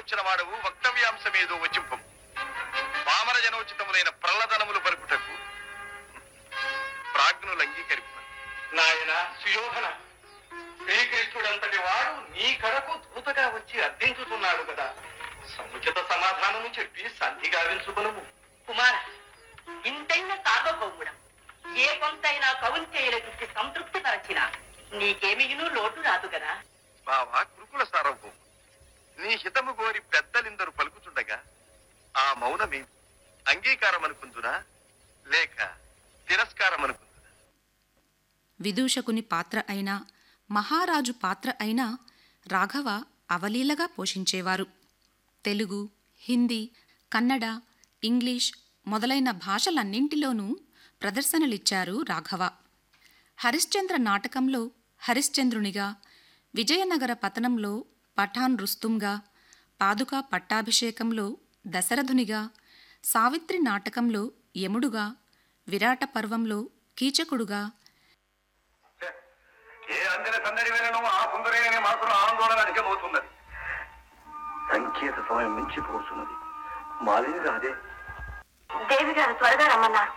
వచ్చిన వాడవు వక్తవ్యాంశమేదో వచింపం పామర జనోచితములైన ప్రల్లదనములు పలుకుటకు ప్రాజ్ఞులు అంగీకరింప నాయన సుయోధన శ్రీకృష్ణుడంతటి వాడు నీ కడకు దూతగా వచ్చి అర్థించుతున్నాడు కదా సముచిత సమాధానము చెప్పి సంధి గావించుకునము కుమార ఇంతైన సార్వభౌముడం ఏ కొంతైనా కౌంతేయుల చూసి సంతృప్తి పరచిన నీకేమియును లోటు రాదు కదా బావా కురుకుల సార్వభౌము నీ హితము కోరి పెద్దలిందరు పలుకుతుండగా ఆ మౌనమే అంగీకారం అనుకుందునా లేక తిరస్కారం అనుకుందునా విదూషకుని పాత్ర అయినా మహారాజు పాత్ర అయినా రాఘవ అవలీలగా పోషించేవారు తెలుగు హిందీ కన్నడ ఇంగ్లీష్ మొదలైన భాషలన్నింటిలోనూ ప్రదర్శనలిచ్చారు రాఘవ హరిశ్చంద్ర నాటకంలో హరిశ్చంద్రునిగా విజయనగర పతనంలో పఠాన్ రుస్తుంగా పాదుకా పట్టాభిషేకంలో దశరథునిగా సావిత్రి నాటకంలో యముడుగా విరాట పర్వంలో కీచకుడుగా ఏ అందిన సందడి వేళను ఆ సుందరైన మనసులో ఆందోళన అధికమవుతున్నది సంకేత సమయం మించిపోతున్నది మాలిని రాదే దేవి గారు త్వరగా రమ్మన్నారు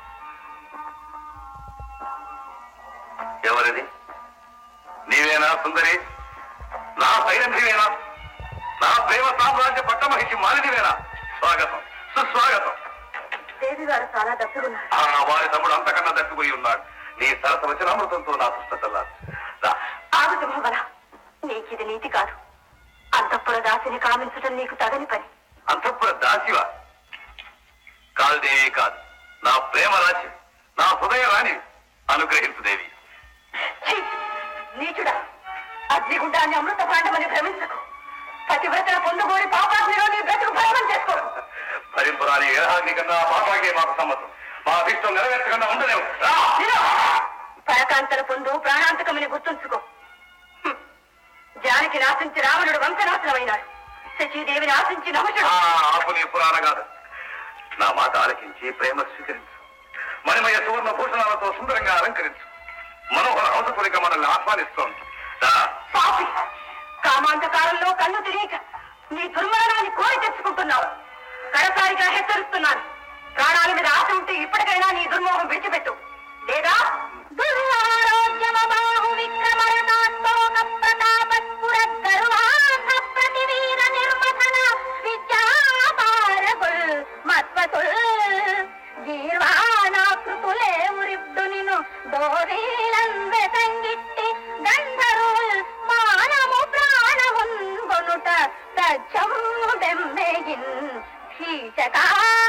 ఎవరిది నీవేనా సుందరి నా సైరంధ్రివేనా నా ప్రేమ సామ్రాజ్య పట్టమహిషి మాలినివేనా స్వాగతం సుస్వాగతం దేవి గారు చాలా దప్పుకున్నారు ఆ వారి తమ్ముడు అంతకన్నా దట్టుకుని ఉన్నాడు నీ సరస వచనామృతంతో నా పుస్తకల్లా ఆగు సింహబల నీకిది నీతి కాదు అంతఃపుర దాసిని కామించటం నీకు తగని పని అంతఃపుర దాసివా కాల్దేవి కాదు నా ప్రేమ రాశి నా హృదయ రాణి అనుగ్రహించు దేవి ఛీ! నీచుడా అగ్నిగుండాన్ని అమృత భాండమని భ్రమించకు పతివ్రతల పొందుకోని పాపాగ్నిలో నీ బ్రతుకు భ్రమం చేసుకో భరింపురాని ఏడాది కన్నా పాపాగే మాకు సమ్మతం మా అభిష్టం నెరవేర్చకుండా ఉండలేవు రా! పరకాంతల పొందు ప్రాణాంతకమని గుర్తుంచుకో హ్మ్. జానికి నాశించి రావణుడు వంశనాశనమైనాడు శచీదేవిని ఆశించి ఆ, నముషుడు ఆపు నీ పురాణ కాదు నా మాట ఆలకించి ప్రేమ స్వీకరించు మణిమయ సువర్ణ భూషణాలతో సుందరంగా అలంకరించు మనోహర హంసపురిక మనల్ని ఆహ్వానిస్తోంది రా. పాపి కామాంతకాలంలో కన్ను తిరిగిక నీ దుర్మరణాన్ని కోరి తెచ్చుకుంటున్నావు కడసారిగా హెచ్చరిస్తున్నాను ప్రాణాల మీద ఆశ ఉంటే ఇప్పటికైనా నీ దుర్మోహం విడిచిపెట్టు లేదా దుర్వారోగ్యమబాహు విక్రమరణాత్మక ప్రతాపస్ఫుర గర్వాధ ప్రతివీర నిర్మథన విద్యాపారకుల్ మత్వతుల్ జీర్వాణాకృతులే ఉరిప్తు నిను దోరీలం వెతంగిట్టి గంధర్వుల్ మానము ప్రాణమున్ కొనుట సత్యము బెమ్మెగిన్ కీచకా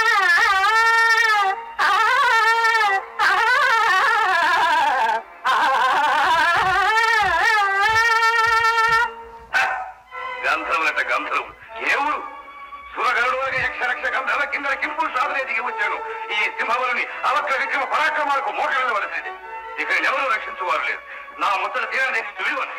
ఆ, ఆ, ఆ, ఆ. గంధర్వులట గంధర్వులు ఏవుడు సురగరుడు యక్షరక్ష గంధర్వ కింద కింపులు సాధనే దిగి వచ్చాను ఈ సింహములని అవక్ర విక్రమ పరాక్రమాలకు మోక్షం వెళ్ళవలసింది ఇక్కడ ఎవరు రక్షించువారు లేదు నా ముచ్చట తీరని విలువను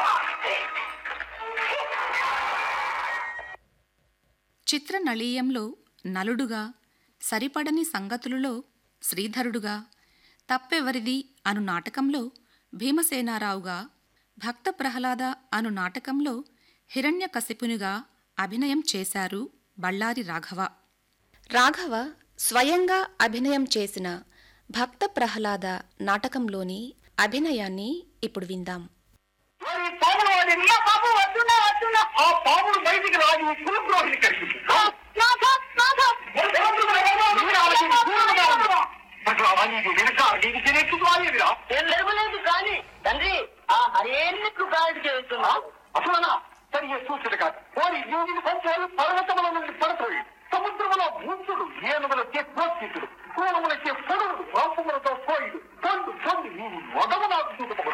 చిత్రనళీయంలో నలుడుగా సరిపడని సంగతులలో శ్రీధరుడుగా తప్పెవరిది అను నాటకంలో భీమసేనారావుగా భక్త ప్రహ్లాద అను నాటకంలో హిరణ్యకశిపునిగా అభినయం చేశారు బళ్ళారి రాఘవ రాఘవ స్వయంగా అభినయం చేసిన భక్త ప్రహ్లాద నాటకంలోని అభినయాన్ని ఇప్పుడు విందాం మరి పాములు వాడిని ఆ పాము వస్తున్నా వస్తున్నా ఆ పాములు బయటికి రాదు కులద్రోహిని కరిగింది ఏం మెరుగులేదు కానీ తండ్రి ఆ హరేందుకు గాలి చేస్తున్నా అసలనా సరిగ్గా చూసుడు కాదు పోయి యోగిని పంచాలు పర్వతముల నుండి పడతాయి సముద్రముల ముందుడు ఏనుగులకే ప్రోత్సితుడు కూలములకే పొడుడు రాంపములతో పోయిడు పండు పండు నీవు మొదలు నాకు చూడము